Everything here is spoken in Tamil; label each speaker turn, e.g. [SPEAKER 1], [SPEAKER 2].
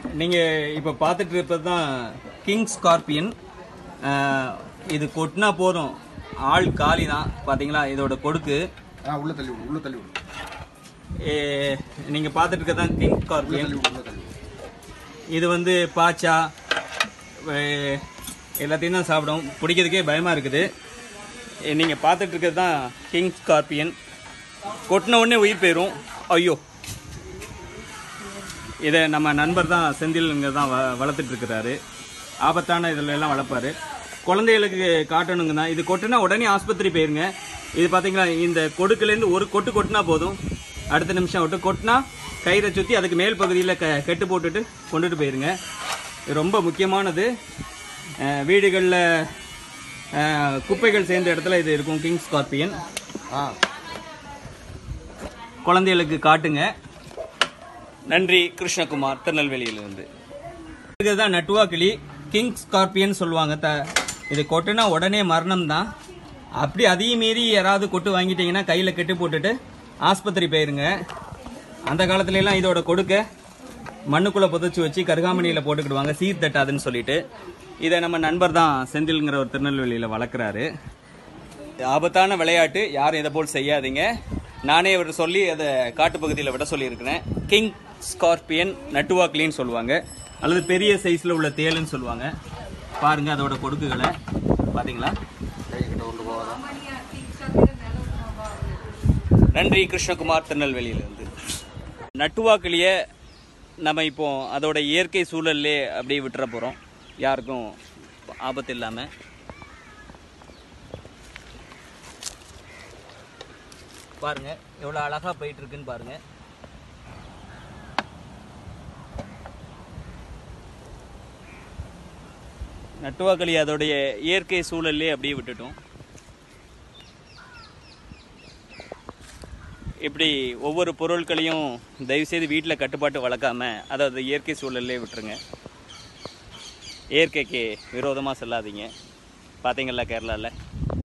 [SPEAKER 1] நீங்க இப்ப பார்த்துட்டு இருப்பது தான் கிங் ஸ்கார்பியன் இது கொட்டினா போதும் ஆள் காலி தான் பாத்தீங்களா இதோட கொடுக்கு
[SPEAKER 2] ஆ உள்ள தள்ளி விடு உள்ள தள்ளி விடு
[SPEAKER 1] ஏ, நீங்க பார்த்துட்டு இருக்கிறது தான் கிங்
[SPEAKER 2] உள்ள
[SPEAKER 1] ஸ்கார்பியன்
[SPEAKER 2] தள்ளி விடு உள்ள தள்ளி விடு
[SPEAKER 1] இது வந்து பாச்சா வே- எல்லாத்தையும் தான் சாப்பிடும் பிடிக்கிறதுக்கே பயமா இருக்குது ஏ, நீங்க பார்த்துட்டு இருக்கிறது தான் கிங் ஸ்கார்பியன் கொட்டின உடனே உயிர் போயிடும் ஐயோ இதை நம்ம நண்பர் தான் செந்தில்ங்க தான் வ வளர்த்துட்டு இருக்கிறாரு ஆபத்தான இதில் எல்லாம் வளர்ப்பாரு குழந்தைகளுக்கு காட்டணுங்க தான் இது கொட்டுனா உடனே ஆஸ்பத்திரி போயிருங்க இது பார்த்தீங்களா இந்த கொடுக்குலேருந்து ஒரு கொட்டு கொட்டினா போதும் அடுத்த நிமிஷம் விட்டு கொட்டினா கயிறை சுற்றி அதுக்கு மேல் பகுதியில் க கெட்டு போட்டுட்டு கொண்டுட்டு போயிருங்க இது ரொம்ப முக்கியமானது வீடுகளில் குப்பைகள் சேர்ந்த இடத்துல இது இருக்கும் கிங் ஸ்கார்பியன்
[SPEAKER 2] ஆ
[SPEAKER 1] குழந்தைகளுக்கு காட்டுங்க நன்றி கிருஷ்ணகுமார் திருநெல்வேலியிலிருந்து இதுதான் நட்டுவா கிளி கிங் ஸ்கார்பியன் சொல்லுவாங்க த இது கொட்டுனா உடனே மரணம் தான் அப்படி அதையும் மீறி யாராவது கொட்டு வாங்கிட்டீங்கன்னா கையில் கெட்டு போட்டுட்டு ஆஸ்பத்திரி போயிருங்க அந்த காலத்துல எல்லாம் இதோட கொடுக்க மண்ணுக்குள்ள புதைச்சி வச்சு கருகாமணியில் போட்டுக்கிடுவாங்க சீர் தட்டாதுன்னு சொல்லிட்டு இதை நம்ம நண்பர் தான் செந்தில்ங்கிற ஒரு திருநெல்வேலியில் வளர்க்குறாரு ஆபத்தான விளையாட்டு யாரும் இதை போல் செய்யாதீங்க நானே இவர் சொல்லி அதை காட்டுப்பகுதியில் விட சொல்லியிருக்கிறேன் கிங் ஸ்கார்பியன் நட்டுவாக்லின்னு சொல்லுவாங்க அல்லது பெரிய சைஸில் உள்ள தேளுன்னு சொல்லுவாங்க பாருங்க அதோட கொடுக்குகளை பாத்தீங்களா
[SPEAKER 2] கை கிட்ட கொண்டு போகாதான்
[SPEAKER 1] நன்றி கிருஷ்ணகுமார் திருநெல்வேலியிலிருந்து நட்டுவாக்கிளியை நம்ம இப்போ அதோட இயற்கை சூழல்லே அப்படியே விட்டுற போகிறோம் யாருக்கும் ஆபத்து இல்லாமல் பாருங்க எவ்வளோ அழகாக போயிட்டு இருக்குன்னு பாருங்க நட்டுவாக்களி அதோடைய இயற்கை சூழல்லே அப்படியே விட்டுட்டோம் இப்படி ஒவ்வொரு பொருட்களையும் தயவுசெய்து வீட்டில் கட்டுப்பாட்டு வளர்க்காம அதாவது இயற்கை சூழல்லே விட்டுருங்க இயற்கைக்கு விரோதமாக செல்லாதீங்க பார்த்தீங்களா கேரளாவில்